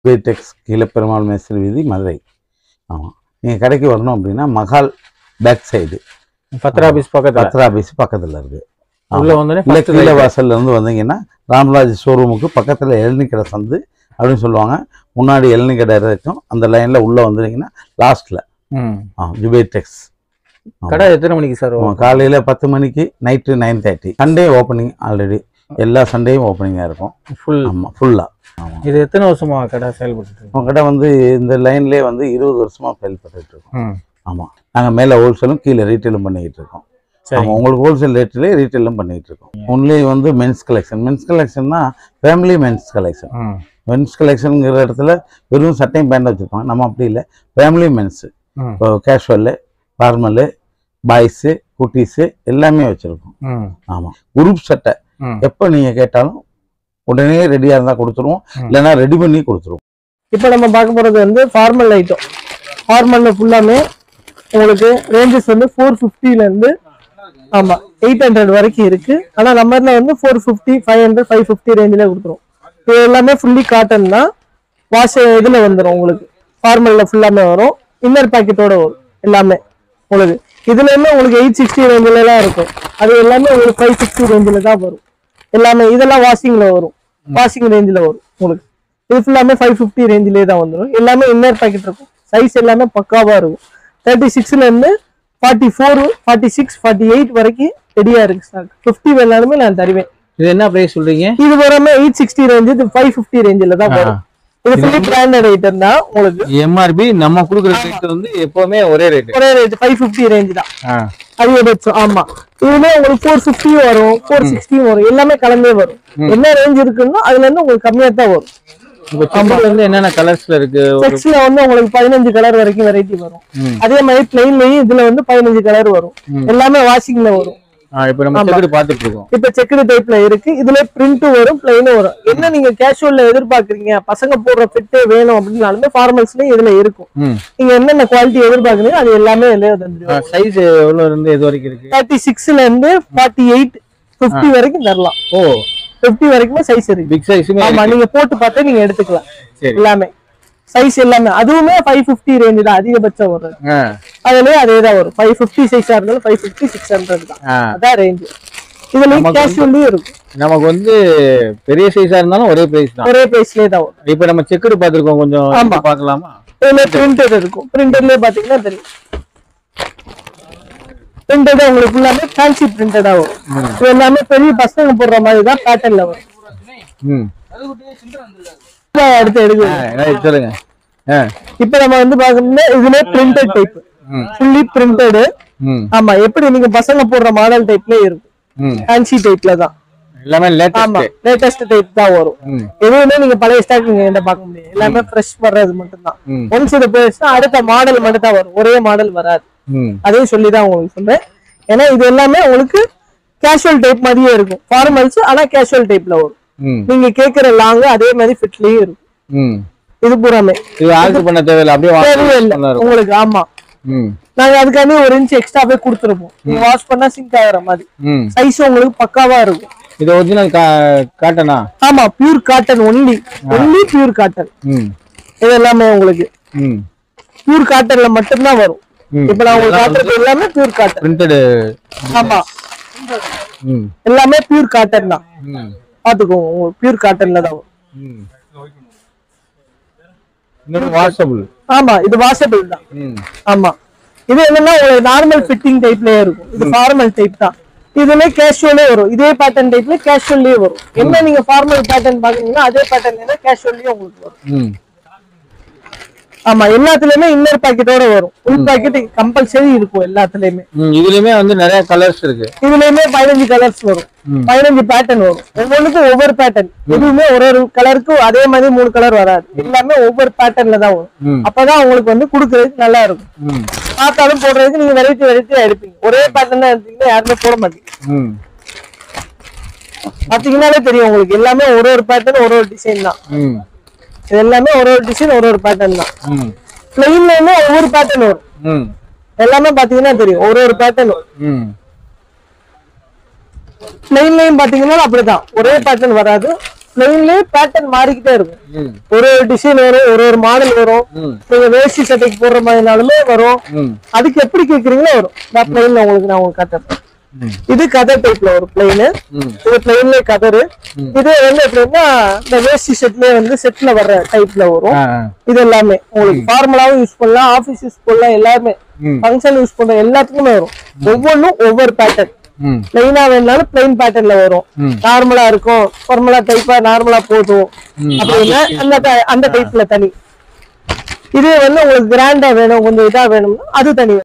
பேடெக்ஸ் கீழப்பெருமாள் மேஸ்திரி வீதி மதுரை ஆமாம் நீங்கள் கடைக்கு வரணும் அப்படின்னா மகால் பேக் சைடு பத்திர ஆபீஸ் பக்கத்துல பத்ரா ஆபீஸ் பக்கத்தில் இருக்கு உள்ள வந்தோடனே இல்லை first கீழே right. வாசல்ல இருந்து வந்தீங்கன்னா ராமராஜ் ஷோரூமுக்கு பக்கத்தில் இளநீ கடை சந்து அப்படின்னு சொல்லுவாங்க முன்னாடி இளநீ கடை இருக்கும் அந்த லைனில் உள்ளே வந்துட்டீங்கன்னா லாஸ்ட்டில் ம். ஆ ஜுபேடெக்ஸ் கடை எத்தனை மணிக்கு சார் காலையில் பத்து மணிக்கு night nine thirty Sunday opening already எல்லா சண்டேயும் ஓப்பனிங்காக இருக்கும் ஃபுல் ஆமாம் ஃபுல்லாக ஆமாம் இது எத்தனை வருஷமா கடை செயல்பட்டு இருக்கு? உங்ககிட்ட வந்து இந்த லைன்லேயே வந்து இருபது வருஷமாக செயல்பட்டுட்டு இருக்கோம் ம் ஆமாம் நாங்கள் மேலே ஹோல்சேலும் கீழே ரீட்டெயிலும் பண்ணிக்கிட்டு இருக்கோம் சரி ஆமாம் உங்களுக்கு ஹோல்சேல் ரேட்லேயே ரீட்டெயிலும் பண்ணிக்கிட்டு இருக்கோம் ஒன்லி வந்து மென்ஸ் கலெக்ஷன் மென்ஸ் கலெக்ஷன்னா ஃபேமிலி மென்ஸ் கலெக்ஷன் ம் மென்ஸ் கலெக்ஷனுங்கிற இடத்துல வெறும் சட்டையும் பேண்ட் வச்சுருப்பாங்க நம்ம அப்படி இல்லை ஃபேமிலி மென்ஸு ம் இப்போ கேஷுவலு ஃபார்மலு பாய்ஸு குட்டீஸு எல்லாமே வச்சுருக்கோம் ம் ஆமாம் குரூப் சட்டை ம். எப்போ நீங்கள் கேட்டாலும் உடனே ரெடியாக இருந்தால் கொடுத்துருவோம் ம். இல்லைன்னா ரெடி பண்ணி கொடுத்துருவோம் இப்போ நம்ம பார்க்க போறது வந்து ஃபார்மல் ஐட்டம் ஃபார்மல்ல ஃபுல்லாமே உங்களுக்கு ரேஞ்சஸ் வந்து ஃபோர் இருந்து ஆமா எயிட் ஹண்ட்ரட் வரைக்கும் இருக்கு ஆனா நம்மர்ல வந்து four fifty five hundred five fifty ரேஞ்சில் கொடுத்துரும் இது எல்லாமே ஃபுல்லி காட்டன் தான் வாஷ் இதுல வந்துடும் உங்களுக்கு ஃபார்மல்ல ஃபுல்லாமே வரும் இன்னர் பாக்கெட்டோட வரும் எல்லாமே உங்களுக்கு இதுல இருந்து உங்களுக்கு எயிட் சிக்ஸ்டி ரேஞ்சில எல்லாம் இருக்கும் அது எல்லாமே உங்களுக்கு ஃபைவ் சிக்ஸ்டி ரேஞ்சில் தான் வரும் எல்லாமே இதெல்லாம் வாஷிங்ல வரும் வாஷிங் ரேஞ்சில் வரும் உங்களுக்கு இது ஃபுல்லாமே ஃபைவ் ஃபிஃப்டி ரேஞ்சிலே தான் வந்துடும் எல்லாமே இன்னர் பாக்கெட் இருக்கும் சைஸ் எல்லாமே பக்காவா இருக்கும் தேர்ட்டி சிக்ஸ்ல இருந்து forty four forty six forty eight வரைக்கும் ரெடியா இருக்கு ஸ்டாக் ஃபிஃப்டி வேணாலுமே நான் தருவேன் இது என்ன பிரைஸ் சொல்றீங்க இது வராம எயிட் சிக்ஸ்டி ரேஞ்ச் இது ஃபைவ் ஃபிஃப்டி ரேஞ்சில் தான் வரும் இது ஃபுல்லி பிராண்டட் ஐட்டம் தான் உங்களுக்கு எம்ஆர்பி நம்ம கொடுக்குற ரேட் வந்து எப்பவுமே ஒரே ரேட் ஒரே ரேஞ்ச் ஃபைவ் ஃபிஃப்டி ரேஞ்ச் தான் அதிகபட்சம் ஆமா இதுல உங்களுக்கு ஃபோர் ஃபிஃப்டியும் வரும் ஃபோர் சிக்ஸ்டியும் வரும் எல்லாமே கலந்தே வரும் என்ன ரேஞ்ச் இருக்குன்னா அதுல இருந்து உங்களுக்கு கம்மியா தான் வரும் இப்போ செம்மல் வந்து என்னென்ன கலர்ஸ்ல இருக்கு ஒரு- செக்ஸ்ல வந்து உங்களுக்கு பதினஞ்சு கலர் வரைக்கும் வெரைட்டி வரும் ம். அதே மாதிரி பிளைன்லயும் இதுல வந்து பதினஞ்சு கலர் வரும் ம். எல்லாமே வாஷிங்ல வரும் ஆ, இப்போ நம்ம ஆமா. செக்குடு பார்த்துட்டு இருக்கோம் இப்ப செக்குடு டைப்ல இருக்கு இதுல பிரிண்ட்டும் வரும் பிளைனும் வரும் என்ன நீங்க கேஷுவல்ல எதிர்பார்க்கறீங்க பசங்க போடுற ஃபிட்டே வேணும் அப்படின்னாலுமே ஃபார்மல்ஸ்லயும் இதுல இருக்கும் ம் நீங்க என்னென்ன குவாலிட்டி எதிர்பார்க்கறீங்க அது எல்லாமே இதுலயே தந்துருவோம் சைஸ் எவ்வளவு இருந்து எது வரைக்கும் இருக்கு தேர்ட்டி சிக்ஸ்ல இருந்து ஃபார்ட்டி எயிட் பிப்டி வரைக்கும் தரலாம் ஓ பிப்டி வரைக்குமே சைஸ் இருக்கு பிக் சைஸுமே ஆமா நீங்க போட்டு பார்த்து நீங்க எடுத்துக்கலாம் சரி எல்லாமே சைஸ் எல்லாமே அதுவுமே ஃபைவ் ஃபிஃப்டி ரேஞ்ச் தான் அதிகபட்சம் வரும் ஆ அதுலயே அதே தான் வரும் ஃபைவ் ஃபிஃப்டி சைஸா இருந்தாலும் ஃபைவ் ஃபிஃப்டி சிக்ஸ் ஹண்ட்ரட் தான் ஆ அதான் ரேஞ்ச் இதுலயும் நமக்கு கேஷுவல்லையும் இருக்கும் நமக்கு வந்து பெரிய சைஸா இருந்தாலும் ஒரே பிரைஸ் தான் ஒரே பிரைஸ்லயே தான் வரும் இப்போ நம்ம செக்குடு பார்த்துருக்கோம் கொஞ்சம் ஆமா. எடுத்து பார்க்கலாமா இதுல பிரிண்டட் இருக்கும் பிரிண்டட்லயே பாத்தீங்கன்னா தெரியும் பிரிண்டட் உங்களுக்கு ஃபுல்லாமே ஃபேன்சி பிரிண்டடா வரும் இது எல்லாமே பெரிய பசங்க போடுற மாதிரி தான் பேட்டர்ன்ல வரும் ம் இதை அடுத்து ஆ, எடுக்குது என்ன சொல்லுங்க ஆ இப்ப நம்ம வந்து பாக்கணும்னா இதுல பிரிண்டட் டைப் ம் ஃபுல்லி பிரிண்டட் ம் ஆமா எப்படி நீங்க பசங்க போடுற மாடல் டைப்லயே இருக்கும் ம் ஃபேன்சி டைப்ல தான் எல்லாமே ஆமா லேட்டஸ்ட் லேட்டஸ்ட் டைப் தான் வரும் ம் எதுவுமே நீங்க பழைய ஸ்டாக் நீங்க என்கிட்ட பார்க்க முடியாது எல்லாமே ஃப்ரெஷ் வர்றது மட்டும்தான் ம் ஒன்ஸ் இது போயிடுச்சுன்னா அடுத்த மாடல் மட்டும் தான் வரும் ஒரே மாடல் வராது ம் அதையும் சொல்லி தான் உங்களுக்கு சொல்றேன் ஏன்னா இது எல்லாமே உங்களுக்கு கேஷுவல் டைப் மாதிரியே இருக்கும் ஃபார்மல்ஸ் ஆனா கேஷுவல் டைப்ல வரும் ம் நீங்க கேக்குற லாங் அதே மாதிரி ஃபிட்லயும் இருக்கும் ம் இது பூராமே இது ஆல்டர் பண்ண தேவையில்லை அப்படியே தேவையில்லை வாங்க உங்களுக்கு ஆமா ம் நாங்க அதுக்காண்டி ஒரு இன்ச் எக்ஸ்ட்ராவே கொடுத்துருப்போம் நீங்க வாஷ் பண்ணா சிங்க் ஆகுற மாதிரி ம் சைஸ் உங்களுக்கு பக்காவா இருக்கும் இது ஒரிஜினல் கா காட்டனா ஆமா pure cotton only only pure cotton ம் இது எல்லாமே உங்களுக்கு ம் பியூர் காட்டன்ல மட்டும்தான் வரும் ம் இப்ப நான் உங்களுக்கு காட்டுறது எல்லாமே பியூர் காட்டன் பிரிண்டடு ஆமா ம் எல்லாமே பியூர் காட்டன் தான் ம் பாத்துக்கோங்க உங்களுக்கு பியூர் காட்டன்ல தான் வரும் ம் இன்னொரு வாஷபிள் ஆமா இது வாஷபிள் தான் ம் ஆமா இது என்னன்னா உங்களுக்கு நார்மல் ஃபிட்டிங் டைப்லயே இருக்கும் இது ஃபார்மல் டைப் தான் இதுல கேஷுவலே வரும் இதே பேட்டர்ன் டைப்ல கேஷுவல்லயே வரும் என்ன நீங்க ஃபார்மல் பேட்டர்ன் பாக்குறீங்கன்னா அதே பேட்டர்ன் கேஷுவல்லயே உங்களுக்கு வரும் ம் ஆமா எல்லாத்துலயுமே இன்னர் பாக்கெட்டோட வரும் உள் பாக்கெட் கம்பல்சரி இருக்கும் எல்லாத்துலயுமே ம் இதுலயுமே வந்து நிறைய கலர்ஸ் இருக்கு இதுலயுமே பதினஞ்சு கலர்ஸ் வரும் ம். பதினஞ்சு பேட்டர்ன் வரும் ஒவ்வொன்றுக்கும் ஒவ்வொரு பேட்டர்ன் எதுவுமே ஒரு ஒரு கலருக்கு அதே மாதிரி மூணு கலர் வராது எல்லாமே ஒவ்வொரு பேட்டர்ன்ல தான் வரும் ம் அப்பதான் உங்களுக்கு வந்து குடுக்கறதுக்கு நல்லா இருக்கும் ம் பார்த்தாலும் போடுறதுக்கு நீங்க வெரைட்டி வெரைட்டியா எடுப்பீங்க ஒரே பேட்டர்ன் எடுத்தீங்கன்னா யாருமே போட மாட்டீங்க ம் பாத்தீங்கன்னாலே தெரியும் உங்களுக்கு எல்லாமே ஒரு ஒரு பேட்டர்ன் ஒரு ஒரு டிசைன் தான் ம் இது எல்லாமே ஒரு ஒரு டிசைன் ஒரு ஒரு பேட்டர்ன் தான் ம் பிளெயின்லயுமே ஒவ்வொரு பேட்டர்ன் வரும் ம் எல்லாமே பாத்தீங்கன்னா தெரியும் ஒரு ஒரு பேட்டர்ன் ம் பிளெயின்லயும் பாத்தீங்கன்னா அப்படிதான் ஒரே பேட்டர்ன் வராது பிளெயின்லயே பேட்டர்ன் மாறிக்கிட்டே இருக்கும் ம் ஒரு ஒரு டிசைன் வரும் ஒரு ஒரு மாடல் வரும் ம் நீங்க வேஷ்டி சட்டைக்கு போடுற மாதிரினாலுமே வரும் ம் அதுக்கு எப்படி கேக்குறீங்களோ வரும் நான் பிளெயின்ல உங்களுக்கு நான் உங்களுக்கு காட்டுறேன் ம் இது கதர் டைப்ல வரும் பிளெயின் ம் இது பிளெயின்ல கதரு இது வந்து எப்படின்னா இந்த வேஷ்டி செட்லயே வந்து செட்ல வர்ற டைப்ல வரும் ஆ ஆ. இது எல்லாமே உங்களுக்கு ஃபார்மலாவும் யூஸ் பண்ணலாம் ஆபீஸ் யூஸ் பண்ணலாம் எல்லாமே ம். ஃபங்க்ஷன் யூஸ் பண்ற எல்லாத்துக்குமே வரும் ஒவ்வொன்றும் ஒவ்வொரு பேட்டர்ன் ம் பிளைனா வேணாலும் பிளைன் பேட்டர்ன்ல வரும் ம். நார்மலா இருக்கும் ஃபார்மலா டைப்பா நார்மலா போதும் அப்படின்னா அந்த ti- அந்த டைப்ல தனி இது வந்து உங்களுக்கு கிராண்டா வேணும் கொஞ்சம் இதா வேணும்னா அது தனி